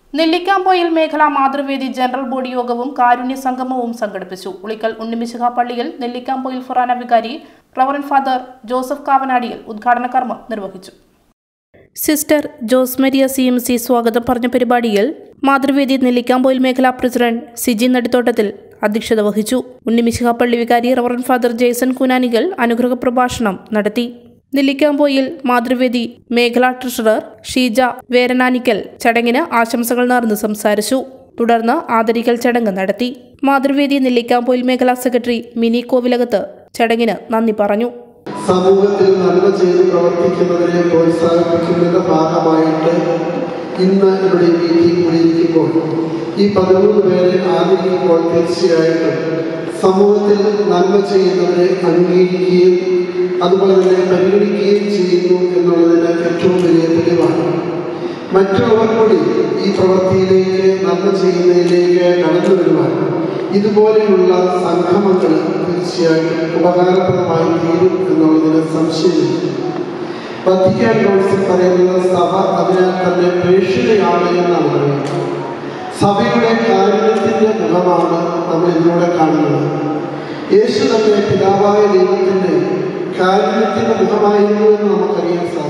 നെല്ലിക്കാമ്പൊയിൽ മേഖലാ Mathruvedi general body യോഗവും കാരുണ്യ സംഗമവും സംഘടിപ്പിച്ചു ഉളിക്കൽ ഉണ്ണിമിശിഹ പള്ളിയിൽ നെല്ലിക്കാമ്പൊയിൽ ഫൊറാന വികാരി റവറൻ ഫാദർ ജോസഫ് കാവനാടിയിൽ ഉദ്ഘാടന കർമ്മം നിർവഹിച്ചു sister Jose Maria C M C സ്വാഗതം പറഞ്ഞ പരിപാടിയിൽ മാതൃവേദി നെല്ലിക്കാമ്പൊയിൽ മേഖലാ പ്രസിഡന്റ് സിജി നടുത്തോട്ടത്തിൽ അധ്യക്ഷത വഹിച്ചു ഉണ്ണിമിശിഹ പള്ളി വികാരി റവറൻ ഫാദർ ജേസൺ കുനാനികൾ അനുഗ്രഹ പ്രഭാഷണം നടത്തി നെല്ലിക്കാമ്പോയിൽ മാതൃവേദി മേഖലാ ട്രഷറർ ഷീജ വേരനാനിക്കൽ ചടങ്ങിന് ആശംസകൾ നേർന്ന് സംസാരിച്ചു തുടർന്ന് ആദരിക്കൽ ചടങ്ങ് നടത്തി മാതൃവേദി നെല്ലിക്കാമ്പോയിൽ മേഖലാ സെക്രട്ടറി മിനി കോവിലകത്ത് ചടങ്ങിന് നന്ദി പറഞ്ഞു സമൂഹത്തിൽ നന്മ ചെയ്ത് പ്രവർത്തിക്കുന്നവരെ പ്രോത്സാഹിപ്പിക്കുന്നതിന്റെ ഭാഗമായിട്ട് ഇന്ന് ഇവിടെ ഈ മീറ്റിംഗ് കൂടിയിരിക്കുമ്പോൾ ഈ പതിമൂന്ന് പേരെ ആദരിക്കുമ്പോൾ തീർച്ചയായിട്ടും സമൂഹത്തിൽ നന്മ ചെയ്യുന്നവരെ അംഗീകരിക്കുകയും അതുപോലെ തന്നെ പരിഗണിക്കുകയും ചെയ്യുന്നു എന്നുള്ളതിന് ഏറ്റവും വലിയ തെളിവാണ് മറ്റുള്ളവർ കൂടി ഈ പ്രവൃത്തിയിലേക്ക് നന്മ ചെയ്യുന്നതിലേക്ക് കടന്നു വരുവാൻ ഇതുപോലെയുള്ള സംഗമങ്ങൾ തീർച്ചയായിട്ടും ഉപകാരപ്രദമായി തീരും എന്നുള്ളതിന് സംശയമില്ല വത്തിക്കാൻ കൗൺസിൽ പറയുന്നത് സഭ അതിനാൽ തന്നെ പ്രേക്ഷിതയാണ് എന്നാണ് പറയുന്നത് സഭയുടെ കാരുണ്യത്തിൻ്റെ മുഖമാണ് നമ്മൾ ഇതിലൂടെ കാണുന്നത് യേശു തന്നെ പിതാവായ ദൈവത്തിൻ്റെ കാരുണ്യത്തിൻ്റെ മുഖമായിരുന്നു എന്ന് നമുക്കറിയാൻ സാധിക്കും